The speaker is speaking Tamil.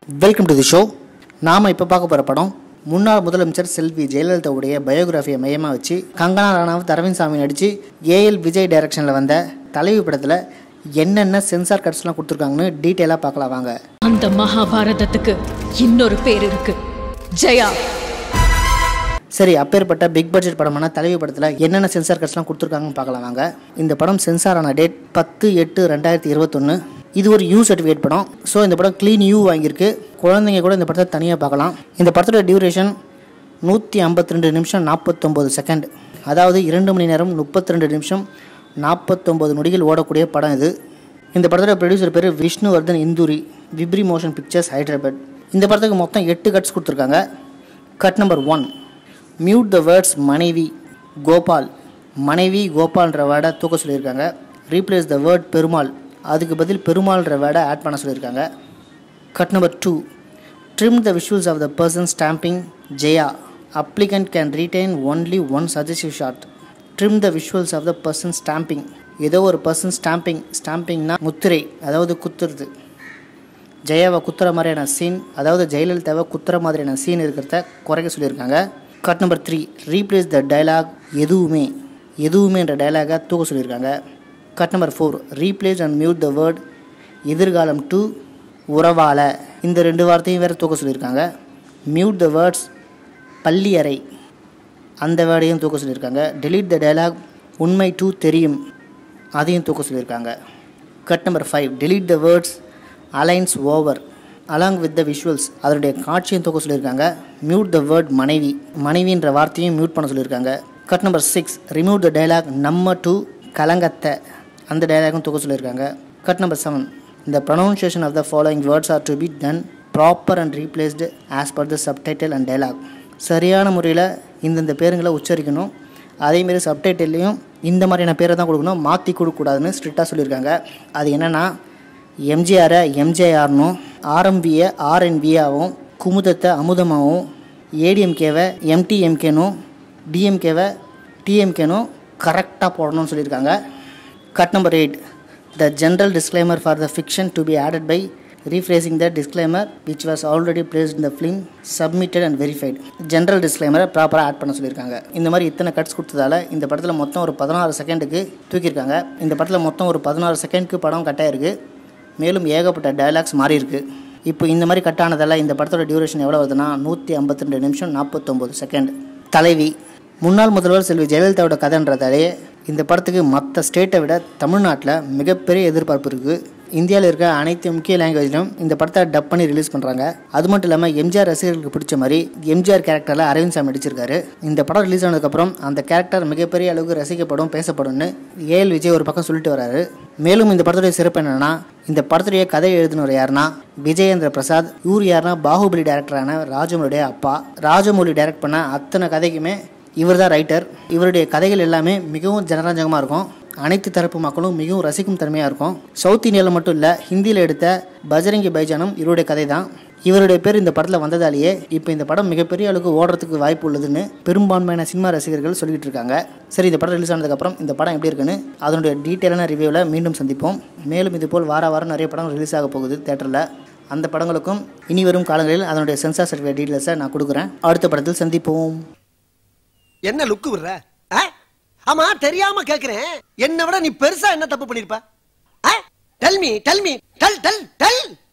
வெல்கம் டு தி ஷோ நாம் இப்போ பார்க்க போகிற படம் முன்னாள் முதலமைச்சர் செல்வி ஜெயலலிதாவுடைய பயோகிராஃபியை மையமாக வச்சு கங்கனா ராணாவத் அரவிந்த் சாமி நடித்து ஏஎல் விஜய் டைரக்ஷனில் வந்த தலைவி படத்தில் என்னென்ன சென்சார் கட்ஸ்லாம் கொடுத்துருக்காங்கன்னு டீட்டெயிலாக பார்க்கலாம் வாங்க அந்த மகாபாரதத்துக்கு இன்னொரு பேர் இருக்கு ஜெயா சரி அப்பேற்பட்ட பிக் பட்ஜெட் படமான தலைவி படத்தில் என்னென்ன சென்சார் கட்ஸ்லாம் கொடுத்துருக்காங்கன்னு பார்க்கலாம் வாங்க இந்த படம் சென்சார் ஆன டேட் பத்து எட்டு ரெண்டாயிரத்தி இருபத்தொன்று இது ஒரு யூ சர்டிஃபிகேட் படம் ஸோ இந்த படம் க்ளீன் யூ வாங்கியிருக்கு குழந்தைங்க கூட இந்த படத்தை தனியாக பார்க்கலாம் இந்த படத்தோட டியூரேஷன் நூற்றி ஐம்பத்தி ரெண்டு நிமிஷம் நாற்பத்தொம்போது செகண்ட் அதாவது இரண்டு மணி நேரம் முப்பத்தி ரெண்டு நிமிஷம் நாற்பத்தொம்போது நொடிகள் ஓடக்கூடிய படம் இது இந்த படத்தோட ப்ரொடியூசர் பேர் விஷ்ணுவர்தன் இந்தூரி விப்ரி மோஷன் பிக்சர்ஸ் ஹைதராபாத் இந்த படத்துக்கு மொத்தம் எட்டு கட்ஸ் கொடுத்துருக்காங்க cut number one mute the words மனைவி கோபால் மனைவி கோபால்ன்ற வேர்டை தூக்க சொல்லியிருக்காங்க ரீப்ளேஸ் த வேர்ட் பெருமாள் அதுக்கு பதில் பெருமாள்ன்ற வேர்டை ஆட் பண்ண சொல்லியிருக்காங்க cut number two trim the visuals of the person stamping Jaya applicant can retain only one suggestive shot trim the visuals of the person stamping ஏதோ ஒரு பர்சன் ஸ்டாம்பிங் ஸ்டாம்பிங்னா முத்திரை அதாவது குத்துறது ஜெயாவை குத்துற மாதிரியான சீன் அதாவது ஜெயலலிதாவை குத்துற மாதிரியான சீன் இருக்கிறத குறைக்க சொல்லியிருக்காங்க cut number three replace the dialogue எதுவுமே எதுவுமேன்ற டயலாகை தூக்க சொல்லியிருக்காங்க cut number four replace and mute the word எதிர்காலம் டு உறவால இந்த ரெண்டு வார்த்தையும் வேறு தூக்க சொல்லியிருக்காங்க மியூட் த வேர்ட்ஸ் பள்ளி அறை அந்த வேர்டையும் தூக்க சொல்லியிருக்காங்க delete த டயலாக் உண்மை டு தெரியும் அதையும் தூக்க சொல்லியிருக்காங்க cut number five delete the words alliance over along with the visuals அதனுடைய காட்சியும் தூக்க சொல்லியிருக்காங்க மியூட் த வேர்ட் மனைவி மனைவின்ற வார்த்தையும் மியூட் பண்ண சொல்லியிருக்காங்க cut number six remove the dialogue நம்ம டு கலங்கத்தை அந்த டயலாகும் தூக்க சொல்லியிருக்காங்க கட் நம்பர் செவன் இந்த pronunciation of the following words are to be done proper and replaced as per the subtitle and dialogue சரியான முறையில் இந்தந்த பேருங்களை உச்சரிக்கணும் அதேமாரி சப்டைட்டில்லையும் இந்த மாதிரியான பேரை தான் கொடுக்கணும் மாற்றி கொடுக்கக்கூடாதுன்னு ஸ்ட்ரிக்டாக சொல்லியிருக்காங்க அது என்னென்னா எம்ஜிஆரை எம்ஜேஆர்னும் ஆர்எம்வியை ஆர்என்வியாவும் குமுதத்தை அமுதமாகவும் ஏடிஎம்கேவை எம்டிஎம்கேனும் டிஎம்கேவை டிஎம்கேனும் கரெக்டாக போடணும்னு சொல்லியிருக்காங்க cut number eight the general disclaimer for the fiction to be added by rephrasing the disclaimer which was already placed in the film submitted and verified general டிஸ்க்ளைமரை ப்ராப்பராக ஆட் பண்ண சொல்லியிருக்காங்க இந்த மாதிரி இத்தனை கட்ஸ் கொடுத்ததால இந்த படத்தில் மொத்தம் ஒரு பதினாறு செகண்டுக்கு தூக்கியிருக்காங்க இந்த படத்தில் மொத்தம் ஒரு பதினாறு செகண்டுக்கு படம் கட்டாயிருக்கு மேலும் ஏகப்பட்ட டயலாக்ஸ் மாறி இருக்கு இப்போ இந்த மாதிரி கட் ஆனதால இந்த படத்தோட டியூரேஷன் எவ்வளோ வருதுன்னா நூற்றி ஐம்பத்தி ரெண்டு நிமிஷம் நாற்பத்தொம்போது செகண்ட் தலைவி முன்னாள் முதல்வர் செல்வி ஜெயலலிதாவோட கதைன்றதாலே இந்த படத்துக்கு மற்ற ஸ்டேட்டை விட தமிழ்நாட்டில் மிகப்பெரிய எதிர்பார்ப்பு இருக்குது இந்தியாவில் இருக்க அனைத்து முக்கிய லாங்குவேஜ்லையும் இந்த படத்தை டப் பண்ணி ரிலீஸ் பண்ணுறாங்க அது மட்டும் இல்லாமல் எம்ஜிஆர் ரசிகர்களுக்கு பிடிச்ச மாதிரி எம்ஜிஆர் கேரக்டரில் அரவிந்த் சாமி நடிச்சிருக்காரு இந்த படம் ரிலீஸ் ஆனதுக்கப்புறம் அந்த கேரக்டர் மிகப்பெரிய அளவுக்கு ரசிக்கப்படும் பேசப்படும்னு ஏஎல் விஜய் ஒரு பக்கம் சொல்லிட்டு வராரு மேலும் இந்த படத்துடைய சிறப்பு என்னன்னா இந்த படத்துடைய கதை எழுதினவர் யாருன்னா விஜயேந்திர பிரசாத் இவர் யாருன்னா பாகுபலி டேரக்டரான ராஜமௌலியுடைய அப்பா ராஜமௌலி டைரக்ட் பண்ண அத்தனை கதைக்குமே இவர் தான் ரைட்டர் இவருடைய கதைகள் எல்லாமே மிகவும் ஜனரஞ்சகமாக இருக்கும் அனைத்து தரப்பு மக்களும் மிகவும் ரசிக்கும் தன்மையாக இருக்கும் சவுத் இந்தியாவில் மட்டும் இல்லை ஹிந்தியில் எடுத்த பஜரங்கி பைஜானும் இவருடைய கதை தான் இவருடைய பேர் இந்த படத்தில் வந்ததாலேயே இப்போ இந்த படம் மிகப்பெரிய அளவுக்கு ஓடுறதுக்கு வாய்ப்பு உள்ளதுன்னு பெரும்பான்மையான சினிமா ரசிகர்கள் சொல்லிட்டு இருக்காங்க சரி இந்த படம் ரிலீஸ் ஆனதுக்கப்புறம் இந்த படம் எப்படி இருக்குன்னு அதனுடைய டீட்டெயிலான ரிவ்யூவில் மீண்டும் சந்திப்போம் மேலும் இதுபோல் வார வாரம் நிறைய படம் ரிலீஸ் ஆக போகுது தேட்டரில் அந்த படங்களுக்கும் இனி வரும் காலங்களில் அதனுடைய சென்சார் சர்டிஃபிகேட் டீட்டெயில்ஸை நான் கொடுக்குறேன் அடுத்த படத்தில் சந்திப்போம் என்ன லுக்கு விடுற ஆ? ஆமா தெரியாம கேக்குறேன் என்னை விட நீ பெருசா என்ன தப்பு பண்ணிருப்ப tell me tell me tell tell del